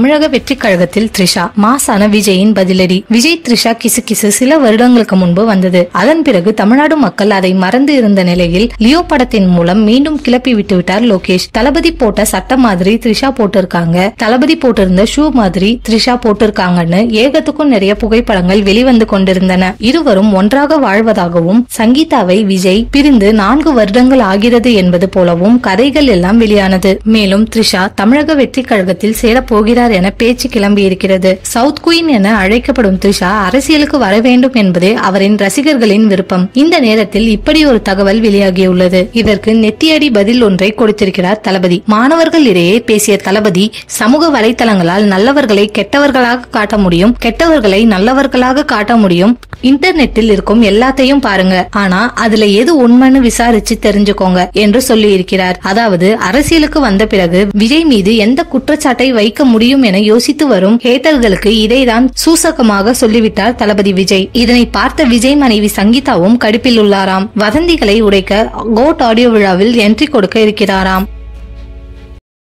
தமிழக வெற்றி கழகத்தில் த்ரிஷா மாசான விஜயின் பதிலடி விஜய் த்ரிஷா கிசு கிசு சில வருடங்களுக்கு முன்பு வந்தது அதன் பிறகு தமிழ்நாடு மக்கள் அதை மறந்து இருந்த நிலையில் லியோ படத்தின் மூலம் மீண்டும் கிளப்பி விட்டு விட்டார் லோகேஷ் தளபதி போட்ட சட்ட மாதிரி த்ரிஷா போட்டிருக்காங்க தளபதி போட்டிருந்த ஷூ மாதிரி த்ரிஷா போட்டிருக்காங்கன்னு ஏகத்துக்கும் நிறைய புகைப்படங்கள் வெளிவந்து கொண்டிருந்தன இருவரும் ஒன்றாக வாழ்வதாகவும் சங்கீதாவை விஜய் பிரிந்து நான்கு வருடங்கள் ஆகிறது என்பது போலவும் கதைகள் எல்லாம் வெளியானது மேலும் த்ரிஷா தமிழக வெற்றி கழகத்தில் சேரப் போகிறார் என பேச்சு கிளம்பியிருக்கிறது சவுத் குயின் என அழைக்கப்படும் த்ரிஷா அரசியலுக்கு வர வேண்டும் என்பதே அவரின் ரசிகர்களின் விருப்பம் இந்த நேரத்தில் இப்படி ஒரு தகவல் வெளியாகியுள்ளது இதற்கு நெத்தியடி பதில் ஒன்றை கொடுத்திருக்கிறார் தளபதி மாணவர்கள் இடையே பேசிய தளபதி சமூக வலைத்தளங்களால் நல்லவர்களை கெட்டவர்களாக காட்ட முடியும் கெட்டவர்களை நல்லவர்களாக காட்ட முடியும் இன்டர்நெட்டில் இருக்கும் எல்லாத்தையும் பாருங்க ஆனா அதுல எது உண்மைன்னு விசாரிச்சு தெரிஞ்சுக்கோங்க என்று சொல்லி இருக்கிறார் அதாவது அரசியலுக்கு வந்த பிறகு விஜய் மீது எந்த குற்றச்சாட்டை வைக்க முடியும் என யோசித்து வரும் ஹேட்டர்களுக்கு இதைதான் சூசகமாக சொல்லிவிட்டார் தளபதி விஜய் இதனை பார்த்த விஜய் மனைவி சங்கீதாவும் கடுப்பில் உள்ளாராம் வதந்திகளை உடைக்க கோட் ஆடியோ விழாவில் என்ட்ரி கொடுக்க இருக்கிறாராம்